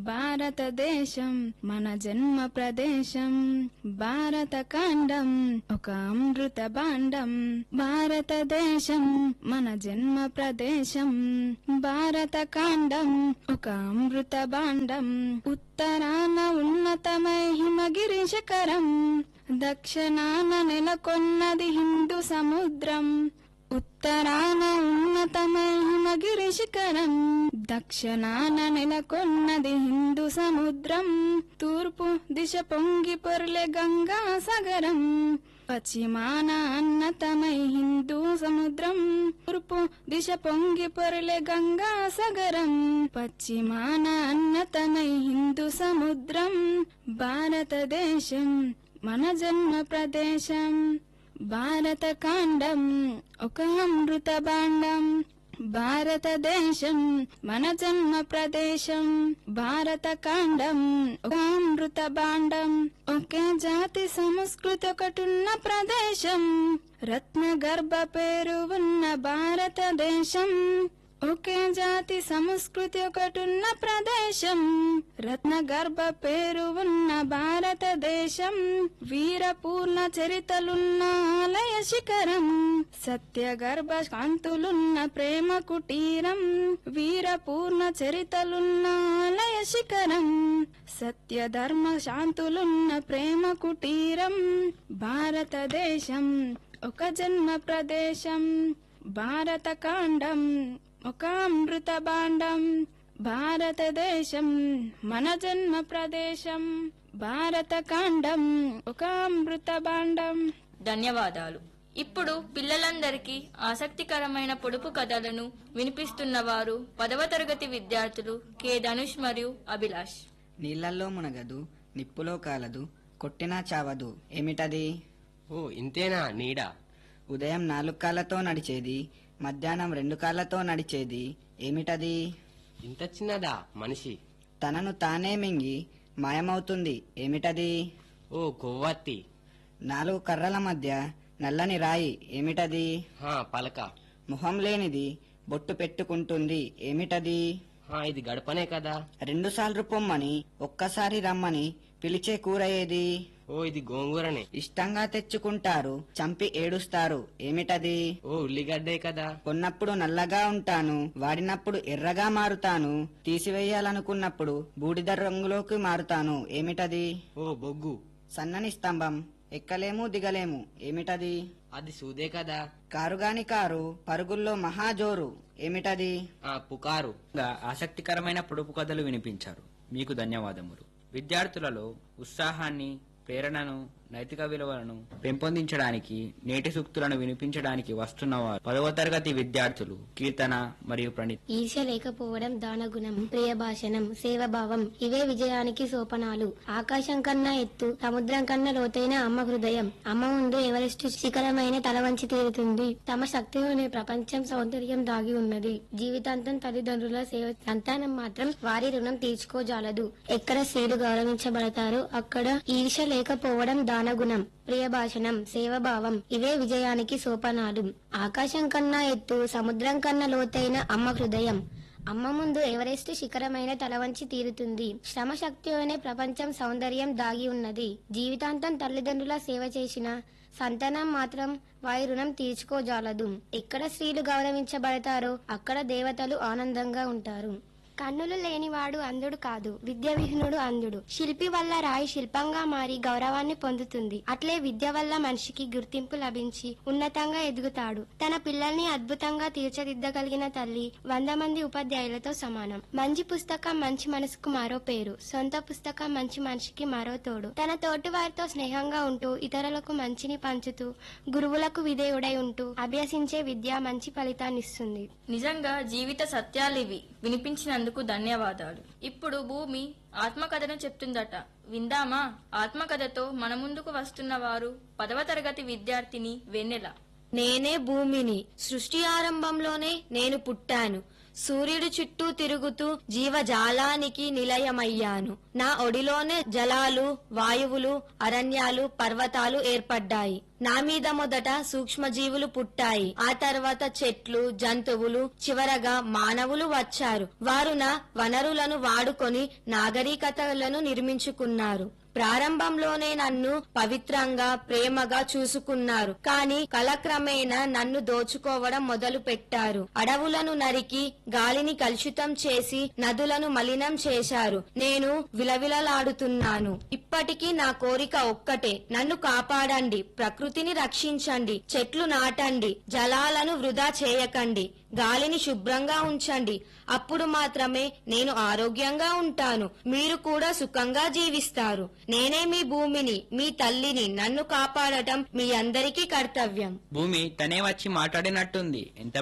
భారతదేశం మన జన్మ ప్రదేశం భారత కాండం ఒక అమృత భాండం భారతదేశం మన జన్మ ప్రదేశం భారత కాండం ఒక అమృత భాండం ఉత్తరాన ఉన్నతమై హిమగిరి శిఖరం దక్షిణాన నెలకొన్నది హిందూ సముద్రం ఉత్తరాన ఉన్నతమై హిమగిరి శిఖరం దక్షిణాన నెలకొన్నది హిందూ సముద్రం తూర్పు దిశ పొంగి పొర్లె గంగా సాగరం పశ్చిమాన అన్నతమై హిందూ సముద్రం తూర్పు దిశ పొంగి పొరలే గంగా సాగరం పశ్చిమాన అన్నతమై హిందూ సముద్రం భారతదేశం మన జన్మ ప్రదేశం భారత కాండం ఒక అమృత భాండం భారతదేశం మన జన్మ ప్రదేశం భారత కాండం ఒక అమృత భాండం ఒకే జాతి సంస్కృతి ఒకటున్న ప్రదేశం రత్న గర్భ పేరు ఉన్న భారతదేశం ఒకే జాతి సంస్కృతి ఒకటున్న ప్రదేశం రత్న గర్భ పేరు ఉన్న భారతదేశం వీరపూర్ణ చరితలున్న ఆలయ శిఖరం సత్య గర్భ కాంతులున్న ప్రేమ కుటీరం వీరపూర్ణ చరితలున్న ఆలయ శిఖరం సత్య ధర్మ శాంతులున్న ప్రేమ కుటీరం భారతదేశం ఒక జన్మ ప్రదేశం భారత కాండం ఒక అమృత భాండం భారతదేశం మన జన్మ ప్రదేశం భారత కాండం ఒక అమృత భాండం ధన్యవాదాలు ఇప్పుడు పిల్లలందరికీ ఆసక్తికరమైన పొడుపు కథలను వినిపిస్తున్న వారు పదవ తరగతి విద్యార్థులు కె ధనుష్ మరియు అభిలాష్ నీళ్లల్లో మునగదు నిప్పులో కాలదు కొట్టినా చావదు ఏమిటది ఓ ఇంతేనా నీడ ఉదయం నాలుగు కాళ్ళతో నడిచేది మధ్యాహ్నం రెండు కాళ్ళతో నడిచేది ఏమిటది ఇంత చిన్నదా మనిషి తనను తానే మింగి మాయమవుతుంది ఏమిటది ఓ కొవ్వత్తి నాలుగు కర్రల మధ్య నల్లని రాయి ఏమిటది హా పలక ముఖం లేనిది బొట్టు పెట్టుకుంటుంది ఏమిటది హా ఇది గడపనే కదా రెండుసార్లు పొమ్మని ఒక్కసారి రమ్మని పిలిచే కూర ఏది ఓ ఇది గోంగూరనే ఇష్టంగా తెచ్చుకుంటారు చంపి ఏడుస్తారు ఏమిటది ఓ ఉల్లిగడ్డే కదా కొన్నప్పుడు నల్లగా ఉంటాను వాడినప్పుడు ఎర్రగా మారుతాను తీసివేయాలనుకున్నప్పుడు బూడిద రంగులోకి మారుతాను ఏమిటది ఓ బొగ్గు సన్నని స్తంభం ఎక్కలేము దిగలేము ఏమిటది అది సూదే కదా కారుగాని కారు పరుగుల్లో మహాజోరు ఏమిటది ఆ పుకారు ఇంకా ఆసక్తికరమైన పొడుపు కథలు వినిపించారు మీకు ధన్యవాదములు విద్యార్థులలో ఉత్సాహాన్ని ప్రేరణను నైతిక విలువలను పెంపొందించడానికి నేటి సూక్తులను వినిపించడానికి వస్తున్నవారు పదవ తరగతి విద్యార్థులు కీర్తన మరియు ప్రణీత్ ఈర్ష్య లేకపోవడం దానగుణం ప్రియభాషణం సేవభావం ఇవే విజయానికి సోపనాలు ఆకాశం కన్నా ఎత్తు సముద్రం కన్నా లోతైన అమ్మ హృదయం అమ్మ ముందు ఎవరెస్ట్ శిఖరమైన తల వంచి తీరుతుంది తమ శక్తిలోనే ప్రపంచం సౌందర్యం దాగి ఉన్నది జీవితాంతం తల్లిదండ్రుల సేవ సంతానం మాత్రం వారి రుణం తీర్చుకోజాలదు ఎక్కడ స్త్రీలు గౌరవించబడతారో అక్కడ ఈర్ష్య లేకపోవడం దానగుణం ప్రియభాషణం సేవభావం ఇవే విజయానికి సోపనాలు ఆకాశం కన్నా ఎత్తు సముద్రం కన్నా లోతైన అమ్మ హృదయం అమ్మ ముందు ఎవరెస్ట్ శిఖరమైన తల వంచి తీరుతుంది శ్రమ శక్తిలోనే ప్రపంచం సౌందర్యం దాగి ఉన్నది జీవితాంతం తల్లిదండ్రుల సేవ చేసిన సంతానం మాత్రం వారి రుణం తీర్చుకోజాలదు ఎక్కడ స్త్రీలు గౌరవించబడతారో అక్కడ దేవతలు ఆనందంగా ఉంటారు కన్నులు లేనివాడు అంధుడు కాదు విద్య విహీనుడు అంధుడు శిల్పి వల్ల రాయి శిల్పంగా మారి గౌరవాన్ని పొందుతుంది అట్లే విద్య వల్ల మనిషికి గుర్తింపు లభించి ఉన్నతంగా ఎదుగుతాడు తన పిల్లల్ని అద్భుతంగా తీర్చిదిద్దగలిగిన తల్లి వంద మంది ఉపాధ్యాయులతో సమానం మంచి పుస్తకం మంచి మనసుకు మరో పేరు సొంత పుస్తకం మంచి మనిషికి మరో తోడు తన తోటి వారితో స్నేహంగా ఉంటూ ఇతరులకు మంచిని పంచుతూ గురువులకు విధేయుడై ఉంటూ అభ్యసించే విద్య మంచి ఫలితాన్నిస్తుంది నిజంగా జీవిత సత్యాలివి వినిపించినందుకు ధన్యవాదాలు ఇప్పుడు భూమి ఆత్మకథను చెప్తుందట విందామా ఆత్మకథతో మన ముందుకు వస్తున్న వారు పదవ తరగతి విద్యార్థిని వెన్నెల నేనే భూమిని సృష్టి ఆరంభంలోనే నేను పుట్టాను సూర్యుడి చుట్టూ తిరుగుతూ జీవజాలానికి నిలయమయ్యాను నా ఒడిలోనే జలాలు వాయువులు అరణ్యాలు పర్వతాలు ఏర్పడ్డాయి నా మీద మొదట సూక్ష్మజీవులు పుట్టాయి ఆ తర్వాత చెట్లు జంతువులు చివరగా మానవులు వచ్చారు వారు నా వనరులను వాడుకొని నాగరికతలను నిర్మించుకున్నారు ప్రారంభంలోనే నన్ను పవిత్రంగా ప్రేమగా చూసుకున్నారు కానీ కాలక్రమేణా నన్ను దోచుకోవడం మొదలు పెట్టారు అడవులను నరికి గాలిని కలుషితం చేసి నదులను మలినం చేశారు నేను విలవిలలాడుతున్నాను ఇప్పటికీ నా కోరిక ఒక్కటే నన్ను కాపాడండి ప్రకృతిని రక్షించండి చెట్లు నాటండి జలాలను వృధా చేయకండి గాలిని శుభ్రంగా ఉంచండి అప్పుడు మాత్రమే నేను ఆరోగ్యంగా ఉంటాను మీరు కూడా సుఖంగా జీవిస్తారు నేనే మీ భూమిని మీ తల్లిని నన్ను కాపాడటం మీ అందరికీ కర్తవ్యం భూమి తనే వచ్చి మాట్లాడినట్టుంది ఎంత